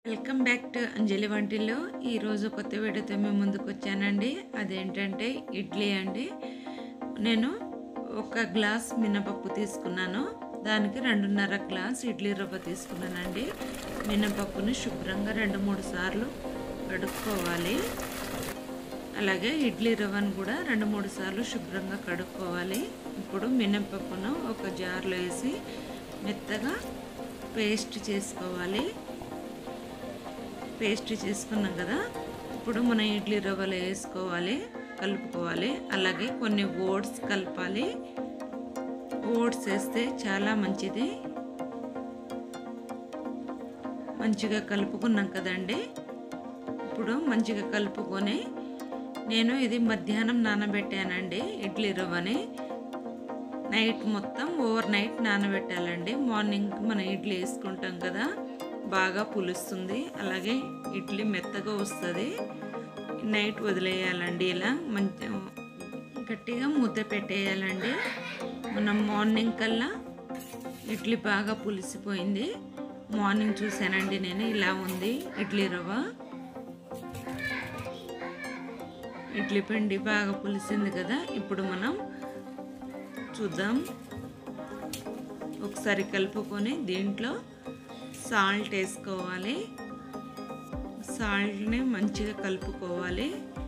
welcome back to Anjali వంటిల్లో ఈరోజు కొత్త వీడియోతో మేము ముందుకు వచ్చానండి అదేంటంటే ఇడ్లీ అండి నేను ఒక గ్లాస్ మినపప్పు తీసుకున్నాను దానికి రెండున్నర గ్లాస్ ఇడ్లీ రవ్వ తీసుకున్నానండి మినపప్పుని శుభ్రంగా రెండు మూడు సార్లు కడుక్కోవాలి అలాగే ఇడ్లీ రవ్వను కూడా రెండు మూడు సార్లు శుభ్రంగా కడుక్కోవాలి ఇప్పుడు మినపప్పును ఒక జార్లో వేసి మెత్తగా పేస్ట్ చేసుకోవాలి పేస్ట్ చేసుకున్నాం కదా ఇప్పుడు మనం ఇడ్లీ రవ్వలో వేసుకోవాలి కలుపుకోవాలి అలాగే కొన్ని ఓట్స్ కలపాలి ఓట్స్ వేస్తే చాలా మంచిది మంచిగా కలుపుకున్నాం కదండి ఇప్పుడు మంచిగా కలుపుకొని నేను ఇది మధ్యాహ్నం నానబెట్టానండి ఇడ్లీ రవ్వని నైట్ మొత్తం ఓవర్ నైట్ నానబెట్టాలండి మార్నింగ్ మనం ఇడ్లీ వేసుకుంటాం కదా బాగా పులుస్తుంది అలాగే ఇడ్లీ మెత్తగా వస్తుంది నైట్ వదిలేయాలండి ఇలా మంచి గట్టిగా మూత పెట్టేయాలండి మనం మార్నింగ్ కల్లా ఇడ్లీ బాగా పులిసిపోయింది మార్నింగ్ చూసానండి నేను ఇలా ఉంది ఇడ్లీ రవ్వ ఇడ్లీ పిండి బాగా పులిసింది కదా ఇప్పుడు మనం చూద్దాం ఒకసారి కలుపుకొని దీంట్లో సాల్ట్ వేసుకోవాలి సాల్ట్ని మంచిగా కలుపుకోవాలి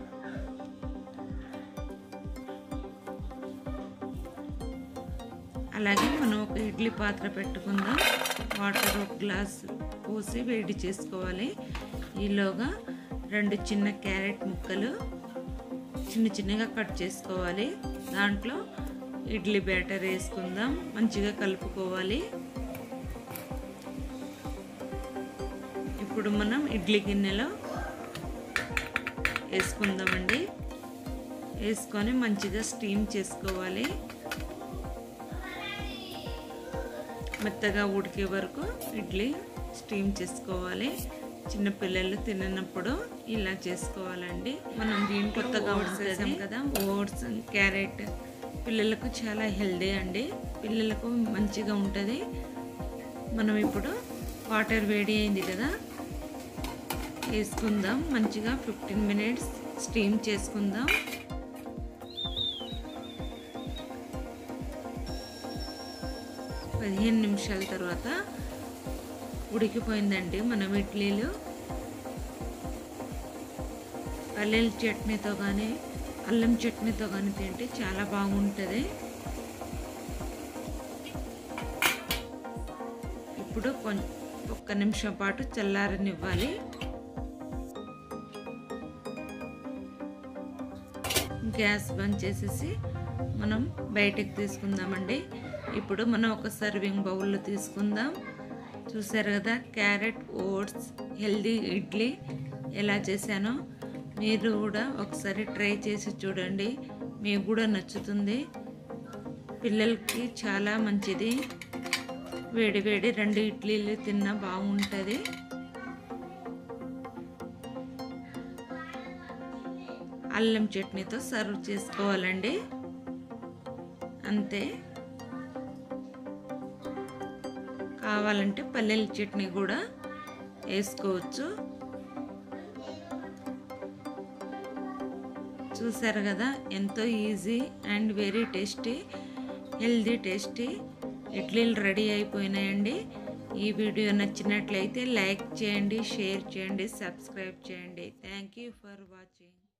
అలాగే మనం ఒక ఇడ్లీ పాత్ర పెట్టుకుందాం వాటర్ ఒక గ్లాస్ పోసి వేడి చేసుకోవాలి ఈలోగా రెండు చిన్న క్యారెట్ ముక్కలు చిన్న చిన్నగా కట్ చేసుకోవాలి దాంట్లో ఇడ్లీ బ్యాటర్ వేసుకుందాం మంచిగా కలుపుకోవాలి ఇప్పుడు మనం ఇడ్లీ గిన్నెలో వేసుకుందామండి వేసుకొని మంచిగా స్టీమ్ చేసుకోవాలి మెత్తగా ఉడికే వరకు ఇడ్లీ స్టీమ్ చేసుకోవాలి చిన్నపిల్లలు తిననప్పుడు ఇలా చేసుకోవాలండి మనం దీంట్లో కొత్తగా వేసాం కదా ఓట్స్ క్యారెట్ పిల్లలకు చాలా హెల్దీ అండి పిల్లలకు మంచిగా ఉంటుంది మనం ఇప్పుడు వాటర్ వేడి అయింది కదా వేసుకుందాం మంచిగా ఫిఫ్టీన్ మినిట్స్ స్టీమ్ చేసుకుందాం పదిహేను నిమిషాల తర్వాత ఉడికిపోయిందండి మనం ఇడ్లీలు పల్లెల చట్నీతో కానీ అల్లం చట్నీతో కానీ తింటే చాలా బాగుంటుంది ఇప్పుడు కొంచెం ఒక్క నిమిషం పాటు చల్లారనివ్వాలి గ్యాస్ బంద్ చేసేసి మనం బయటికి తీసుకుందామండి ఇప్పుడు మనం ఒక సర్వింగ్ బౌల్లో తీసుకుందాం చూసారు కదా క్యారెట్ ఓట్స్ హెల్దీ ఇడ్లీ ఎలా చేశానో మీరు కూడా ఒకసారి ట్రై చేసి చూడండి మీకు కూడా నచ్చుతుంది పిల్లలకి చాలా మంచిది వేడి వేడి రెండు ఇడ్లీలు తిన్నా బాగుంటుంది అల్లం చట్నీతో సర్వ్ చేసుకోవాలండి అంతే కావాలంటే పల్లెల చట్నీ కూడా వేసుకోవచ్చు చూసారు కదా ఎంతో easy and very tasty healthy tasty ఇడ్లీలు రెడీ అయిపోయినాయండి ఈ వీడియో నచ్చినట్లయితే లైక్ చేయండి షేర్ చేయండి సబ్స్క్రైబ్ చేయండి థ్యాంక్ యూ ఫర్ వాచింగ్